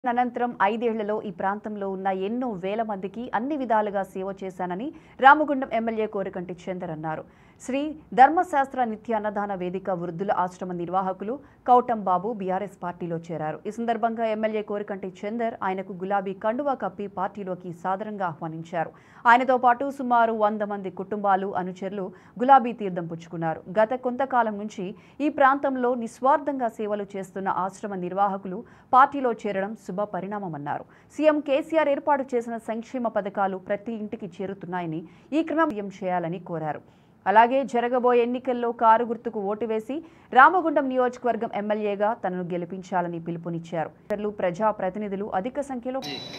అనంతరం ఐదేళ్లలో ఈ ప్రాంతంలో ఉన్న ఎన్నో వేల మందికి అన్ని విధాలుగా సేవ చేశానని రామగుండం ఎమ్మెల్యే కోరకంటి చందర్ అన్నారు శ్రీ ధర్మశాస్త్ర నిత్య అన్నదాన వేదిక వృద్ధుల ఆశ్రమ నిర్వాహకులు కౌటం బాబు బీఆర్ఎస్ పార్టీలో చేరారు ఈ సందర్భంగా ఎమ్మెల్యే కోరకంటి చందర్ ఆయనకు గులాబీ కండువా కప్పి పార్టీలోకి సాదరంగా ఆహ్వానించారు ఆయనతో పాటు సుమారు వంద మంది కుటుంబాలు అనుచరులు గులాబీ తీర్థం పుచ్చుకున్నారు గత కొంతకాలం నుంచి ఈ ప్రాంతంలో నిస్వార్థంగా సేవలు చేస్తున్న ఆశ్రమ నిర్వాహకులు పార్టీలో చేరడం శుభ పరిణామమన్నారు సీఎం కేసీఆర్ ఏర్పాటు చేసిన సంక్షేమ పథకాలు ప్రతి ఇంటికి చేరుతున్నాయని ఈ క్రమం చేయాలని కోరారు అలాగే జరగబోయే ఎన్నికల్లో కారు గుర్తుకు ఓటు వేసి రామగుండం నియోజకవర్గం ఎమ్మెల్యేగా తనను గెలిపించాలని పిలుపునిచ్చారు ఇతరులు ప్రజా ప్రతినిధులు అధిక సంఖ్యలో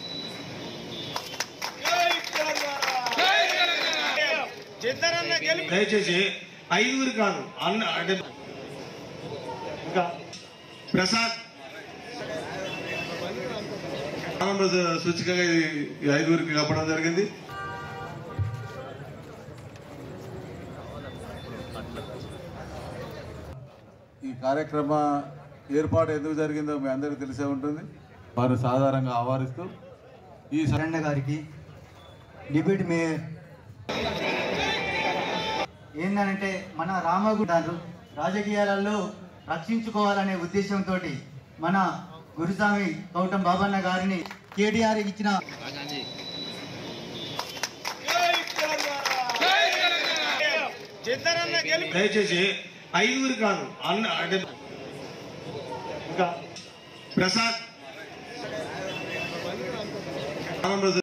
చిత్తరన్న గెలిపి దయచేసి ఐదుగురు కాదు అన్న అంటే ఇంకా ప్రసాద్ ఆనంద సూచికగా ఇది ఈ ఐదుగురికి కప్పడం జరిగింది ఈ కార్యక్రమ ఏర్పాటు ఎందుకు జరిగిందో మీ అందరికీ తెలిసే ఉంటుంది వారు సాధారణంగా ఆహ్వానిస్తూ ఈ స- శరణ్య గారికి డిప్యూటీ మేయర్ ఏంటంటే మన రామగుండారు రాజకీయాలలో రక్షించుకోవాలనే ఉద్దేశంతో మన గురుస్వామి గౌతమ్ బాబన్న గారిని కేటీఆర్ ఇచ్చిన చిత్తరన్న గెలిపి దయచేసి ఐదుగురు కాదు అన్న అంటే ఇంకా ప్రసాద్ ఆనంద